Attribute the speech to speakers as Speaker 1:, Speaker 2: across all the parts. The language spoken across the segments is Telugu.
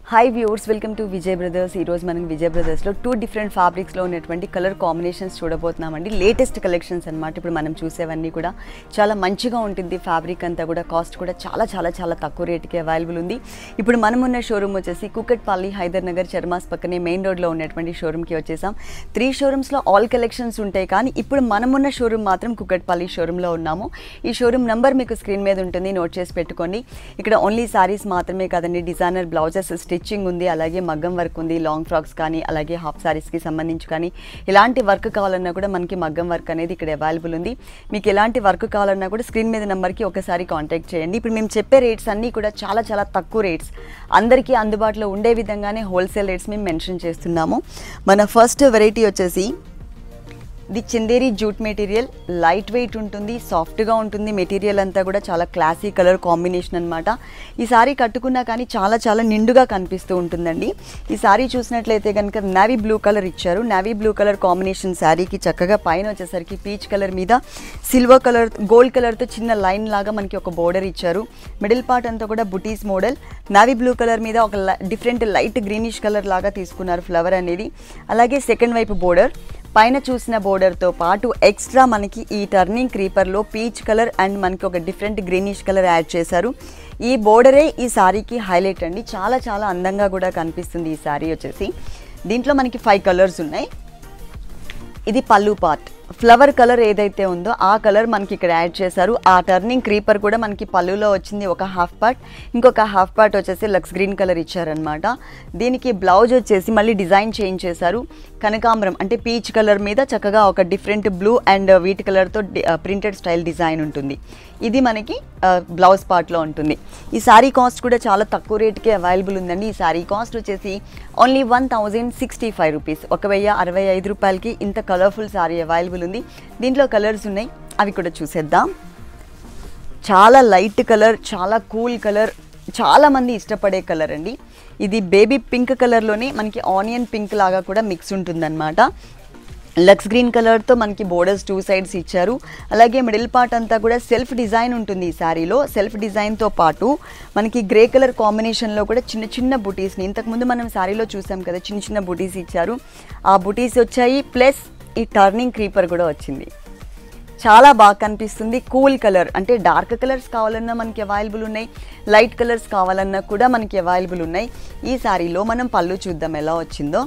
Speaker 1: hi viewers welcome to Vijay brothers ఈరోజు మనం విజయ్ బ్రదర్స్లో టూ డిఫరెంట్ ఫ్యాబ్రిక్స్లో ఉన్నటువంటి కలర్ కాంబినేషన్స్ చూడబోతున్నామండి లేటెస్ట్ కలెక్షన్స్ అన్నమాట ఇప్పుడు మనం చూసేవన్నీ కూడా చాలా మంచిగా ఉంటుంది ఫ్యాబ్రిక్ అంతా కూడా కాస్ట్ కూడా చాలా చాలా చాలా తక్కువ రేటుకి అవైలబుల్ ఉంది ఇప్పుడు మనం ఉన్న షోరూమ్ వచ్చేసి కుకట్పల్లి హైదర్ నగర్ చర్మాస్ పక్కనే మెయిన్ రోడ్లో ఉన్నటువంటి షోరూమ్కి వచ్చేసాం త్రీ షోరూమ్స్లో ఆల్ కలెక్షన్స్ ఉంటాయి కానీ ఇప్పుడు మనం ఉన్న షోరూమ్ మాత్రం కుకట్పల్లి షోరూంలో ఉన్నాము ఈ షోరూమ్ నంబర్ మీకు స్క్రీన్ మీద ఉంటుంది నోట్ చేసి పెట్టుకోండి ఇక్కడ ఓన్లీ సారీస్ మాత్రమే కాదండి డిజైనర్ బ్లౌజెస్ స్టిచ్చింగ్ ఉంది అలాగే మగ్గం వర్క్ ఉంది లాంగ్ ఫ్రాక్స్ కానీ అలాగే హాఫ్ సారీస్కి సంబంధించి కానీ ఎలాంటి వర్క్ కావాలన్నా కూడా మనకి మగ్గం వర్క్ అనేది ఇక్కడ అవైలబుల్ ఉంది మీకు ఎలాంటి వర్క్ కావాలన్నా కూడా స్క్రీన్ మీద నెంబర్కి ఒకసారి కాంటాక్ట్ చేయండి ఇప్పుడు మేము చెప్పే రేట్స్ అన్నీ కూడా చాలా చాలా తక్కువ రేట్స్ అందరికీ అందుబాటులో ఉండే విధంగానే హోల్సేల్ రేట్స్ మేము మెన్షన్ చేస్తున్నాము మన ఫస్ట్ వెరైటీ వచ్చేసి ఇది Chanderi jute material light weight ఉంటుంది సాఫ్ట్గా ఉంటుంది మెటీరియల్ అంతా కూడా చాలా క్లాసీ కలర్ కాంబినేషన్ అనమాట ఈ సారీ కట్టుకున్నా కానీ చాలా చాలా నిండుగా కనిపిస్తూ ఉంటుందండి ఈ సారీ చూసినట్లయితే కనుక నావీ బ్లూ కలర్ ఇచ్చారు నావీ బ్లూ కలర్ కాంబినేషన్ శారీకి చక్కగా పైన వచ్చేసరికి పీచ్ కలర్ మీద సిల్వర్ కలర్ గోల్డ్ కలర్తో చిన్న లైన్ లాగా మనకి ఒక బోర్డర్ ఇచ్చారు మిడిల్ పార్ట్ అంతా కూడా బుటీస్ మోడల్ నావీ బ్లూ కలర్ మీద ఒక డిఫరెంట్ లైట్ గ్రీనిష్ కలర్ లాగా తీసుకున్నారు ఫ్లవర్ అనేది అలాగే సెకండ్ వైపు బోర్డర్ పైన చూసిన బోర్డర్తో పాటు ఎక్స్ట్రా మనకి ఈ టర్నింగ్ క్రీపర్లో పీచ్ కలర్ అండ్ మనకి ఒక డిఫరెంట్ గ్రీనిష్ కలర్ యాడ్ చేశారు ఈ బోర్డరే ఈ సారీకి హైలైట్ అండి చాలా చాలా అందంగా కూడా కనిపిస్తుంది ఈ సారీ వచ్చేసి దీంట్లో మనకి ఫైవ్ కలర్స్ ఉన్నాయి ఇది పళ్ళు పార్ట్ ఫ్లవర్ కలర్ ఏదైతే ఉందో ఆ కలర్ మనకి ఇక్కడ యాడ్ చేశారు ఆ టర్నింగ్ క్రీపర్ కూడా మనకి పళ్ళులో వచ్చింది ఒక హాఫ్ పార్ట్ ఇంకొక హాఫ్ పార్ట్ వచ్చేసి లక్స్ గ్రీన్ కలర్ ఇచ్చారనమాట దీనికి బ్లౌజ్ వచ్చేసి మళ్ళీ డిజైన్ చేంజ్ చేశారు కనకాంబరం అంటే పీచ్ కలర్ మీద చక్కగా ఒక డిఫరెంట్ బ్లూ అండ్ వీట్ కలర్తో ప్రింటెడ్ స్టైల్ డిజైన్ ఉంటుంది ఇది మనకి బ్లౌజ్ పార్ట్లో ఉంటుంది ఈ శారీ కాస్ట్ కూడా చాలా తక్కువ రేటుకే అవైలబుల్ ఉందండి ఈ శారీ కాస్ట్ వచ్చేసి only one thousand sixty five rupees ఒక వెయ్యి అరవై ఐదు రూపాయలకి ఇంత కలర్ఫుల్ శారీ అవైలబుల్ ఉంది దీంట్లో కలర్స్ ఉన్నాయి అవి కూడా చూసేద్దాం చాలా లైట్ కలర్ చాలా కూల్ కలర్ చాలా మంది ఇష్టపడే కలర్ అండి ఇది బేబీ పింక్ కలర్లోనే మనకి ఆనియన్ పింక్ లాగా కూడా మిక్స్ ఉంటుందన్నమాట లక్స్ గ్రీన్ కలర్తో మనకి బోర్డర్స్ టూ సైడ్స్ ఇచ్చారు అలాగే మిడిల్ పార్ట్ అంతా కూడా సెల్ఫ్ డిజైన్ ఉంటుంది ఈ శారీలో సెల్ఫ్ డిజైన్తో పాటు మనకి గ్రే కలర్ కాంబినేషన్లో కూడా చిన్న చిన్న బుటీస్ని ఇంతకుముందు మనం శారీలో చూసాం కదా చిన్న చిన్న బుటీస్ ఇచ్చారు ఆ బుటీస్ వచ్చాయి ప్లస్ ఈ టర్నింగ్ క్రీపర్ కూడా వచ్చింది చాలా బాగా కనిపిస్తుంది కూల్ కలర్ అంటే డార్క్ కలర్స్ కావాలన్నా మనకి అవైలబుల్ ఉన్నాయి లైట్ కలర్స్ కావాలన్నా కూడా మనకి అవైలబుల్ ఉన్నాయి ఈ శారీలో మనం పళ్ళు చూద్దాం ఎలా వచ్చిందో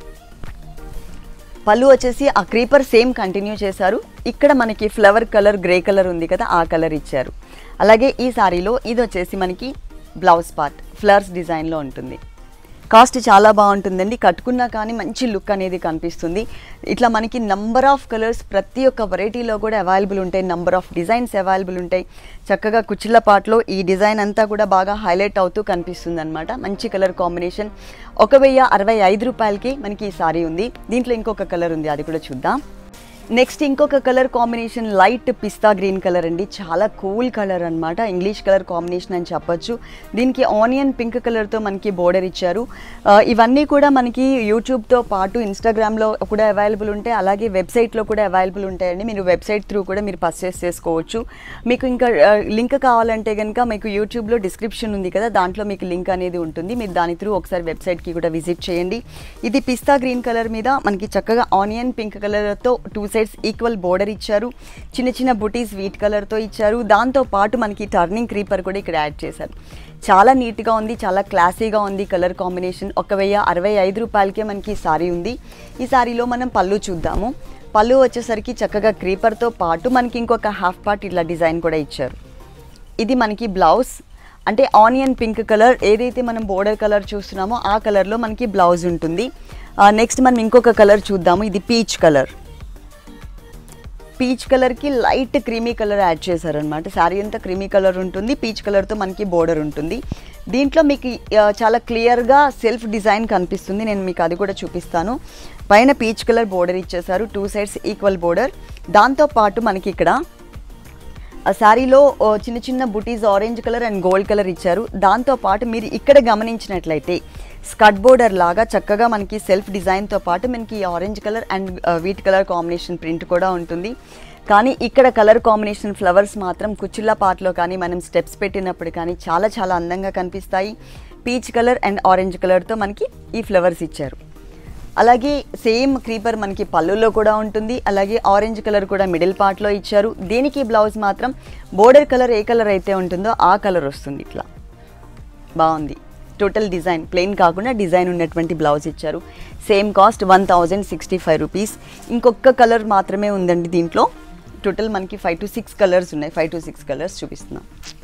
Speaker 1: పళ్ళు వచ్చేసి ఆ క్రీపర్ సేమ్ కంటిన్యూ చేశారు ఇక్కడ మనకి ఫ్లవర్ కలర్ గ్రే కలర్ ఉంది కదా ఆ కలర్ ఇచ్చారు అలాగే ఈ సారీలో ఇది వచ్చేసి మనకి బ్లౌజ్ పార్ట్ ఫ్లవర్స్ డిజైన్లో ఉంటుంది కాస్ట్ చాలా బాగుంటుందండి కట్టుకున్నా కానీ మంచి లుక్ అనేది కనిపిస్తుంది ఇట్లా మనకి నంబర్ ఆఫ్ కలర్స్ ప్రతి ఒక్క వెరైటీలో కూడా అవైలబుల్ ఉంటాయి నంబర్ ఆఫ్ డిజైన్స్ అవైలబుల్ ఉంటాయి చక్కగా కుచ్చిళ్ళ పాటలో ఈ డిజైన్ అంతా కూడా బాగా హైలైట్ అవుతూ కనిపిస్తుంది అనమాట మంచి కలర్ కాంబినేషన్ ఒక వెయ్యి అరవై ఐదు రూపాయలకి మనకి ఈ సారీ ఉంది దీంట్లో ఇంకొక కలర్ ఉంది అది కూడా చూద్దాం నెక్స్ట్ ఇంకొక colour combination light pista green colour అండి చాలా కూల్ కలర్ అనమాట ఇంగ్లీష్ కలర్ కాంబినేషన్ అని చెప్పొచ్చు దీనికి ఆనియన్ పింక్ కలర్తో మనకి బోర్డర్ ఇచ్చారు ఆ, ఇవన్నీ కూడా మనకి యూట్యూబ్తో పాటు ఇన్స్టాగ్రామ్లో కూడా అవైలబుల్ ఉంటాయి అలాగే వెబ్సైట్లో కూడా అవైలబుల్ ఉంటాయండి మీరు వెబ్సైట్ త్రూ కూడా మీరు పర్చేస్ చేసుకోవచ్చు మీకు ఇంకా లింక్ కావాలంటే కనుక మీకు యూట్యూబ్లో డిస్క్రిప్షన్ ఉంది కదా దాంట్లో మీకు లింక్ అనేది ఉంటుంది మీరు దాని త్రూ ఒకసారి వెబ్సైట్కి కూడా విజిట్ చేయండి ఇది పిస్తా గ్రీన్ కలర్ మీద మనకి చక్కగా ఆనియన్ పింక్ కలర్తో టూ సైడ్స్ ఈక్వల్ బోర్డర్ ఇచ్చారు చిన్న చిన్న బుటీస్ వీట్ కలర్తో ఇచ్చారు దాంతో పాటు మనకి టర్నింగ్ క్రీపర్ కూడా ఇక్కడ యాడ్ చేశారు చాలా నీట్గా ఉంది చాలా క్లాసీగా ఉంది కలర్ కాంబినేషన్ ఒక వెయ్యి అరవై ఐదు రూపాయలకే మనకి ఈ సారీ ఉంది ఈ సారీలో మనం పళ్ళు చూద్దాము పళ్ళు వచ్చేసరికి చక్కగా క్రీపర్తో పాటు మనకి ఇంకొక హాఫ్ పార్ట్ ఇట్లా డిజైన్ కూడా ఇచ్చారు ఇది మనకి బ్లౌజ్ అంటే ఆనియన్ పింక్ కలర్ ఏదైతే మనం బోర్డర్ కలర్ చూస్తున్నామో ఆ కలర్లో మనకి బ్లౌజ్ ఉంటుంది నెక్స్ట్ మనం ఇంకొక కలర్ చూద్దాము ఇది పీచ్ కలర్ పీచ్ కలర్కి లైట్ క్రీమీ కలర్ యాడ్ చేశారనమాట శారీ అంతా క్రీమీ కలర్ ఉంటుంది పీచ్ కలర్తో మనకి బోర్డర్ ఉంటుంది దీంట్లో మీకు ఆ, చాలా క్లియర్గా సెల్ఫ్ డిజైన్ కనిపిస్తుంది నేను మీకు అది కూడా చూపిస్తాను పైన పీచ్ కలర్ బోర్డర్ ఇచ్చేసారు టూ సైడ్స్ ఈక్వల్ బోర్డర్ దాంతో పాటు మనకి ఇక్కడ ఆ శారీలో ఓ చిన్న చిన్న బుటీస్ orange colour and gold colour ఇచ్చారు దాంతో పాటు మీరు ఇక్కడ గమనించినట్లయితే స్కట్ బోర్డర్ లాగా చక్కగా మనకి సెల్ఫ్ డిజైన్తో పాటు మనకి orange colour and wheat colour combination print కూడా ఉంటుంది కానీ ఇక్కడ కలర్ కాంబినేషన్ ఫ్లవర్స్ మాత్రం కుచ్చిళ్ళ పాటలో కానీ మనం స్టెప్స్ పెట్టినప్పుడు కానీ చాలా చాలా అందంగా కనిపిస్తాయి పీచ్ కలర్ అండ్ ఆరెంజ్ కలర్తో మనకి ఈ ఫ్లవర్స్ ఇచ్చారు అలాగే సేమ్ క్రీపర్ మనకి పళ్ళులో కూడా ఉంటుంది అలాగే ఆరెంజ్ కలర్ కూడా మిడిల్ పార్ట్లో ఇచ్చారు దీనికి బ్లౌజ్ మాత్రం బోర్డర్ కలర్ ఏ కలర్ అయితే ఉంటుందో ఆ కలర్ వస్తుంది ఇట్లా బాగుంది టోటల్ డిజైన్ ప్లెయిన్ కాకుండా డిజైన్ ఉన్నటువంటి బ్లౌజ్ ఇచ్చారు same cost one thousand sixty five rupees ఇంకొక కలర్ మాత్రమే ఉందండి దీంట్లో టోటల్ మనకి ఫైవ్ టు సిక్స్ కలర్స్ ఉన్నాయి ఫైవ్ టు సిక్స్ కలర్స్ చూపిస్తున్నాం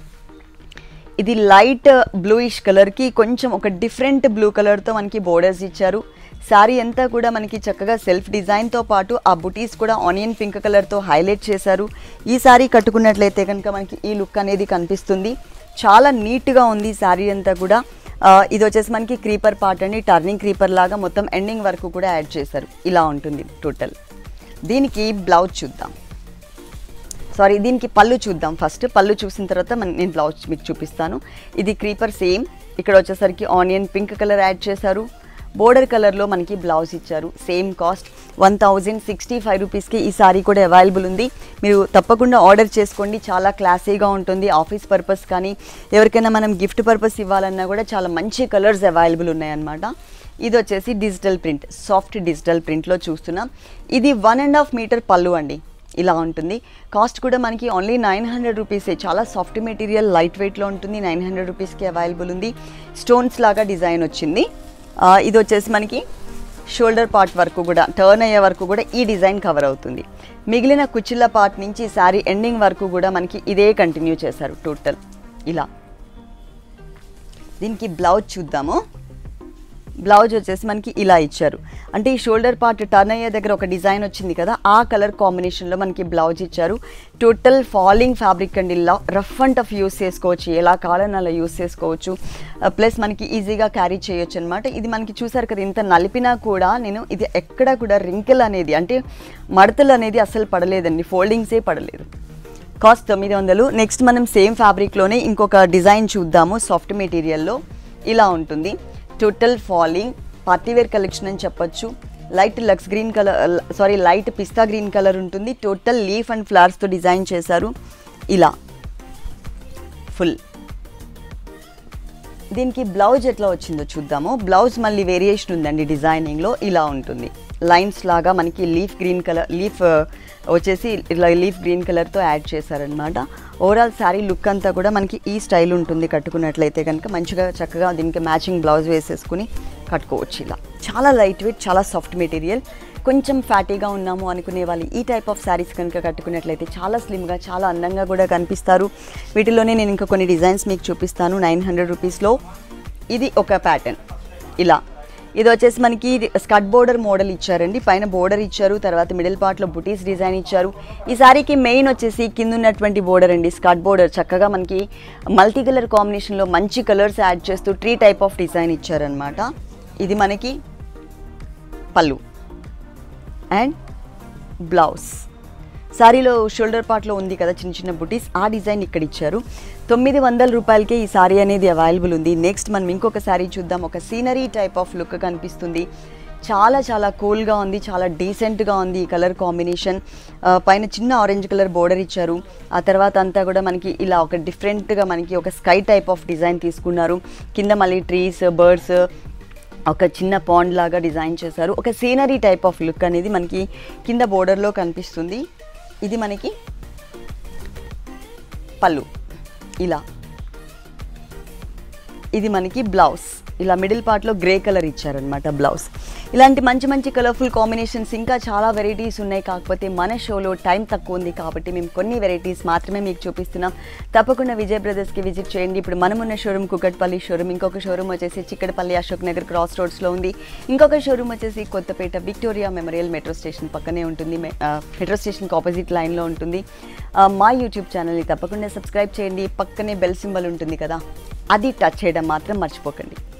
Speaker 1: ఇది లైట్ బ్లూయిష్ కలర్కి కొంచెం ఒక డిఫరెంట్ బ్లూ కలర్తో మనకి బోర్డర్స్ ఇచ్చారు శారీ అంతా కూడా మనకి చక్కగా సెల్ఫ్ డిజైన్తో పాటు ఆ బుటీస్ కూడా ఆనియన్ పింక్ కలర్తో హైలైట్ చేశారు ఈ శారీ కట్టుకున్నట్లయితే కనుక మనకి ఈ లుక్ అనేది కనిపిస్తుంది చాలా నీట్గా ఉంది శారీ అంతా కూడా ఆ, ఇది వచ్చేసి మనకి క్రీపర్ పార్ట్ అండి టర్నింగ్ క్రీపర్ లాగా మొత్తం ఎండింగ్ వరకు కూడా యాడ్ చేశారు ఇలా ఉంటుంది టోటల్ దీనికి బ్లౌజ్ చూద్దాం సారీ దీనికి పళ్ళు చూద్దాం ఫస్ట్ పళ్ళు చూసిన తర్వాత మన నేను బ్లౌజ్ మీకు చూపిస్తాను ఇది క్రీపర్ సేమ్ ఇక్కడ వచ్చేసరికి ఆనియన్ పింక్ కలర్ యాడ్ చేశారు బోర్డర్ కలర్లో మనకి బ్లౌజ్ ఇచ్చారు same cost one thousand sixty five రూపీస్కి ఈ సారీ కూడా అవైలబుల్ ఉంది మీరు తప్పకుండా ఆర్డర్ చేసుకోండి చాలా క్లాసీగా ఉంటుంది ఆఫీస్ పర్పస్ కానీ ఎవరికైనా మనం గిఫ్ట్ పర్పస్ ఇవ్వాలన్నా కూడా చాలా మంచి కలర్స్ అవైలబుల్ ఉన్నాయన్నమాట ఇది వచ్చేసి డిజిటల్ ప్రింట్ సాఫ్ట్ డిజిటల్ ప్రింట్లో చూస్తున్నాం ఇది వన్ అండ్ హాఫ్ మీటర్ పళ్ళు అండి ఇలా ఉంటుంది కాస్ట్ కూడా మనకి ఓన్లీ నైన్ హండ్రెడ్ రూపీసే చాలా సాఫ్ట్ మెటీరియల్ లైట్ వెయిట్లో ఉంటుంది నైన్ హండ్రెడ్ రూపీస్కి అవైలబుల్ ఉంది స్టోన్స్ లాగా డిజైన్ వచ్చింది ఆ, ఇది వచ్చేసి మనకి షోల్డర్ పార్ట్ వరకు కూడా టర్న్ అయ్యే వరకు కూడా ఈ డిజైన్ కవర్ అవుతుంది మిగిలిన కుచ్చిళ్ళ పార్ట్ నుంచి శారీ ఎండింగ్ వరకు కూడా మనకి ఇదే కంటిన్యూ చేశారు టోటల్ ఇలా దీనికి బ్లౌజ్ చూద్దాము బ్లౌజ్ వచ్చేసి మనకి ఇలా ఇచ్చారు అంటే ఈ షోల్డర్ పార్ట్ టర్న్ అయ్యే దగ్గర ఒక డిజైన్ వచ్చింది కదా ఆ కలర్ కాంబినేషన్లో మనకి బ్లౌజ్ ఇచ్చారు టోటల్ ఫాలింగ్ ఫ్యాబ్రిక్ అండి ఇలా రఫ్ అండ్ టఫ్ యూస్ చేసుకోవచ్చు ఎలా కావాలని అలా యూస్ చేసుకోవచ్చు ప్లస్ మనకి ఈజీగా క్యారీ చేయొచ్చు అనమాట ఇది మనకి చూసారు కదా ఇంత నలిపినా కూడా నేను ఇది ఎక్కడ కూడా రింకిల్ అనేది అంటే మడతలు అనేది అస్సలు పడలేదండి ఫోల్డింగ్సే పడలేదు కాస్ట్ తొమ్మిది వందలు నెక్స్ట్ మనం సేమ్ ఫ్యాబ్రిక్లోనే ఇంకొక డిజైన్ చూద్దాము సాఫ్ట్ మెటీరియల్లో ఇలా ఉంటుంది టోటల్ ఫాలింగ్ పార్టీవేర్ కలెక్షన్ అని చెప్పొచ్చు light lux green colour sari light pista green colour ఉంటుంది టోటల్ లీఫ్ అండ్ ఫ్లవర్స్తో డిజైన్ చేశారు ఇలా ఫుల్ దీనికి బ్లౌజ్ ఎట్లా వచ్చిందో చూద్దాము బ్లౌజ్ మళ్ళీ వేరియేషన్ ఉందండి డిజైనింగ్లో ఇలా ఉంటుంది లైన్స్ లాగా మనకి లీఫ్ గ్రీన్ కలర్ లీఫ్ వచ్చేసి ఇలా లీఫ్ గ్రీన్ కలర్తో యాడ్ చేశారనమాట ఓవరాల్ శారీ లుక్ అంతా కూడా మనకి ఈ స్టైల్ ఉంటుంది కట్టుకున్నట్లయితే కనుక మంచిగా చక్కగా దీనికి మ్యాచింగ్ బ్లౌజ్ వేసేసుకుని కట్టుకోవచ్చు ఇలా చాలా లైట్ వెయిట్ చాలా సాఫ్ట్ మెటీరియల్ కొంచెం ఫ్యాటీగా ఉన్నాము అనుకునే వాళ్ళు ఈ టైప్ ఆఫ్ శారీస్ కనుక కట్టుకున్నట్లయితే చాలా స్లిమ్గా చాలా అందంగా కూడా కనిపిస్తారు వీటిలోనే నేను ఇంకా కొన్ని డిజైన్స్ మీకు చూపిస్తాను నైన్ హండ్రెడ్ రూపీస్లో ఇది ఒక ప్యాటర్న్ ఇలా ఇది వచ్చేసి మనకి స్కట్ బోర్డర్ మోడల్ ఇచ్చారండి పైన బోర్డర్ ఇచ్చారు తర్వాత మిడిల్ పార్ట్లో బుటీస్ డిజైన్ ఇచ్చారు ఈ సారీకి మెయిన్ వచ్చేసి కింద ఉన్నటువంటి బోర్డర్ అండి స్కట్ బోర్డర్ చక్కగా మనకి మల్టీ కలర్ కాంబినేషన్లో మంచి కలర్స్ యాడ్ చేస్తూ ట్రీ టైప్ ఆఫ్ డిజైన్ ఇచ్చారనమాట ఇది మనకి పళ్ళు అండ్ బ్లౌజ్ సారీలో షోల్డర్ పార్ట్లో ఉంది కదా చిన్న చిన్న బుటీస్ ఆ డిజైన్ ఇక్కడ ఇచ్చారు తొమ్మిది వందల రూపాయలకే ఈ సారీ అనేది అవైలబుల్ ఉంది నెక్స్ట్ మనం ఇంకొక సారీ చూద్దాం ఒక సీనరీ టైప్ ఆఫ్ లుక్ కనిపిస్తుంది చాలా చాలా కూల్గా ఉంది చాలా డీసెంట్గా ఉంది ఈ కలర్ కాంబినేషన్ ఆ, పైన చిన్న ఆరెంజ్ కలర్ బోర్డర్ ఇచ్చారు ఆ తర్వాత అంతా కూడా మనకి ఇలా ఒక డిఫరెంట్గా మనకి ఒక స్కై టైప్ ఆఫ్ డిజైన్ తీసుకున్నారు కింద మళ్ళీ ట్రీస్ బర్డ్స్ ఒక చిన్న పాండ్ లాగా డిజైన్ చేశారు ఒక సీనరీ టైప్ ఆఫ్ లుక్ అనేది మనకి కింద బోర్డర్లో కనిపిస్తుంది ఇది మనకి పళ్ళు ఇలా ఇది మనకి బ్లౌజ్ ఇలా మిడిల్ పార్ట్లో గ్రే కలర్ ఇచ్చారనమాట బ్లౌజ్ ఇలాంటి మంచి మంచి కలర్ఫుల్ కాంబినేషన్స్ ఇంకా చాలా వెరైటీస్ ఉన్నాయి కాకపోతే మన షోలో టైం తక్కువ ఉంది కాబట్టి మేము కొన్ని వెరైటీస్ మాత్రమే మీకు చూపిస్తున్నాం తప్పకుండా విజయ్ బ్రదర్స్కి విజిట్ చేయండి ఇప్పుడు మనం ఉన్న షోరూమ్ కుకట్పల్లి షోరూమ్ ఇంకొక షోరూమ్ వచ్చేసి చిక్కడపల్లి అశోక్ నగర్ క్రాస్ రోడ్స్లో ఉంది ఇంకొక షోరూమ్ వచ్చేసి Kothapet Victoria Memorial metro station పక్కనే ఉంటుంది మె- ఆ, మెట్రో స్టేషన్కి ఆపోజిట్ లైన్లో ఉంటుంది ఆ, మా యూట్యూబ్ ఛానల్ని తప్పకుండా సబ్స్క్రైబ్ చేయండి పక్కనే బెల్ సింబల్ ఉంటుంది కదా అది టచ్ చేయడం మాత్రం మర్చిపోకండి